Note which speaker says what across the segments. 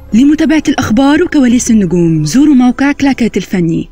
Speaker 1: لمتابعة الأخبار وكواليس النجوم زوروا موقع كلاكيت الفني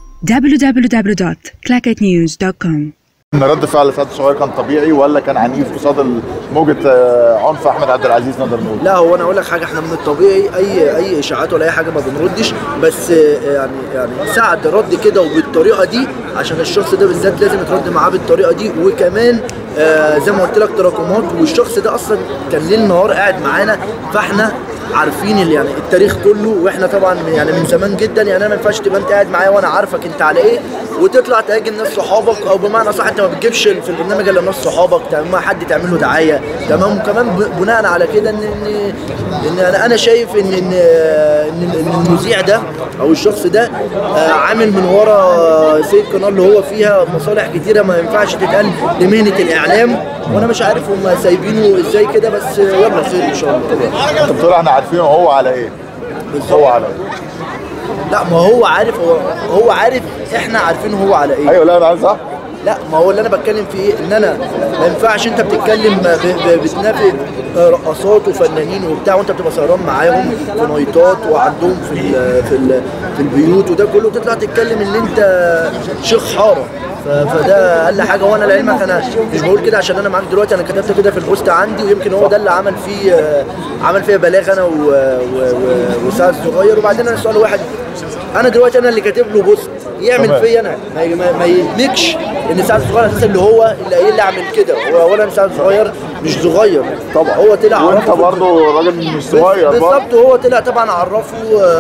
Speaker 1: www.clacketnews.com
Speaker 2: ان رد فعل فؤاد شوقي كان طبيعي ولا كان عنيف قصاد موجة آه، عنف احمد عبد العزيز نقدر نقول
Speaker 3: لا هو انا اقول لك حاجه احنا من الطبيعي اي اي اشاعات ولا اي حاجه ما بنردش بس آه، يعني يعني ساعد رد كده وبالطريقه دي عشان الشخص ده بالذات لازم يترد معاه بالطريقه دي وكمان آه زي ما قلت لك تراكمات والشخص ده اصلا كان ليل نهار قاعد معانا فاحنا عارفين ال- يعني التاريخ كله واحنا طبعا يعني من زمان جدا يعني انا ما ينفعش تبقى انت قاعد معايا وانا عارفك انت على ايه وتطلع تهاجم ناس صحابك او بمعنى صح انت ما بتجيبش في البرنامج الا ناس صحابك تعمل مع حد تعمل له دعايه تمام وكمان ب- بناء على كده ان ان ان انا انا شايف ان ان ان إن المذيع ده او الشخص ده آه، عامل من ورا سي القناه اللي هو فيها مصالح كتيره ما ينفعش تتقال لمهنه الاعلام وانا مش عارف هم سايبينه ازاي كده بس يلا خير ان شاء الله
Speaker 2: انت بتقول احنا عارفين هو على ايه هو على ايه
Speaker 3: لا ما هو عارف هو هو عارف احنا عارفين هو على ايه
Speaker 2: ايوه لا انا عايز صح
Speaker 3: لا ما هو اللي انا بتكلم فيه ايه ان انا ما ينفعش انت بتتكلم ب- ب- بتنافي رقصات وفنانين وبتاع وانت بتبقى سهران معاهم في نايتات وعندهم في ال في ال في البيوت وده كله تطلع تتكلم ان انت شيخ حاره ف- فده اقل حاجه وانا لعلمك انا مش بقول كده عشان انا معاك دلوقتي انا كتبت كده في البوست عندي ويمكن هو ده اللي عمل فيه عمل فيها بلاغ انا و- و- و- وسعد الصغير وبعدين انا سؤال واحد انا دلوقتي انا اللي كاتب له بوست يعمل
Speaker 2: تمام.
Speaker 3: فيا انا ما, ما, ما يدمجش ان سعد الصغير اساسا اللي هو اللي قايل لي اعمل كده هو اولا سعد الصغير مش صغير
Speaker 2: طبعا
Speaker 3: هو طلع
Speaker 2: وانت
Speaker 3: عرفه في-
Speaker 2: برضه راجل مش صغير برضه
Speaker 3: بالظبط هو طلع طبعا عرفه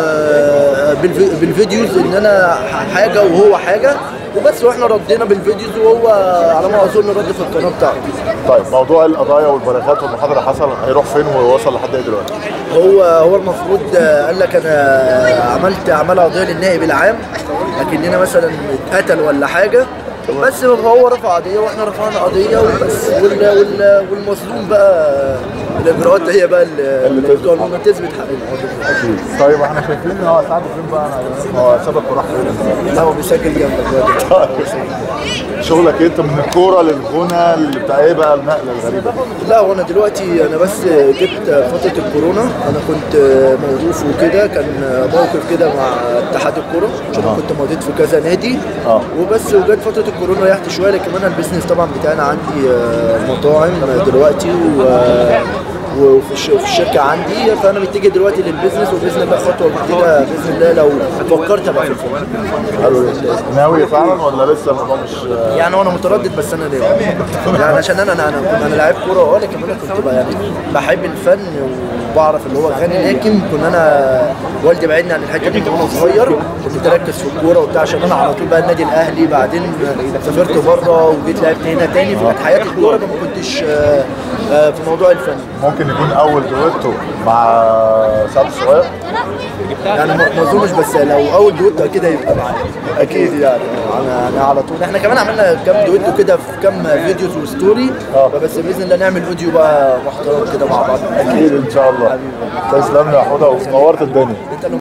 Speaker 3: آه، بالفي- بالفيديوز ان انا حاجه وهو حاجه وبس واحنا ردينا بالفيديوز وهو على ما اظن رد في القناه بتاعته
Speaker 2: طيب موضوع القضايا والبلاغات والمحاضره حصل هيروح فين ويوصل لحد ايه دلوقتي
Speaker 3: هو هو المفروض آه، قال لك انا عملت عمل قضيه للنائب العام لكننا مثلا اتقتل ولا حاجه بس هو رفع قضيه واحنا رفعنا قضيه وبس وال وال والمظلوم بقى الاجراءات هي بقى اللي
Speaker 2: اللي تثبت
Speaker 3: اللي
Speaker 2: حقه.
Speaker 3: تثبت حقنا
Speaker 2: اكيد طيب احنا شايفين ان هو سعد فين بقى أنا- هو سبب وراح فين
Speaker 3: لا هو بيسجل جنبك بقى.
Speaker 2: شغلك إيه؟ انت من الكوره للغنى اللي بتاع ايه بقى النقله الغريبه دي؟
Speaker 3: لا وانا دلوقتي انا بس جبت فتره الكورونا انا كنت موظوف وكده كان موقف كده مع اتحاد الكوره عشان أنا كنت مضيت في كذا نادي
Speaker 2: آه.
Speaker 3: وبس وجت فتره الكورونا ريحت شويه لكن انا البيزنس طبعا بتاعنا عندي آه، مطاعم دلوقتي و وفي الش- في الشركه عندي فانا متجه دلوقتي للبيزنس وباذن الله خطوه جديده باذن الله لو فكرت ابقى في الفن
Speaker 2: قالوا إيه؟ ناوي فعلا ولا لسه الموضوع مش
Speaker 3: يعني وانا متردد بس انا ليه يعني عشان انا انا انا, أنا لاعب كوره اه لكن انا كنت بقى يعني بحب الفن وبعرف اللي هو اغاني لكن كنا انا والدي بعدني عن الحته دي وانا صغير كنت مركز في الكوره وبتاع عشان انا على طول بقى النادي الاهلي بعدين سافرت بره وجيت لعبت هنا تاني فكانت حياتي الكوره ما كنتش آه، آه، في موضوع الفن
Speaker 2: ممكن يكون اول دويتو مع سعد الصغير
Speaker 3: يعني ما ما اظنش بس لو اول دويتو اكيد هيبقى معايا اكيد يعني انا انا على طول احنا كمان عملنا كام دويتو كده في كام فيديوز وستوري
Speaker 2: آه.
Speaker 3: فبس باذن الله نعمل فيديو بقى محترم كده مع بعض
Speaker 2: اكيد ان شاء الله تسلم لي يا حوده ونورت الدنيا
Speaker 3: انت اللي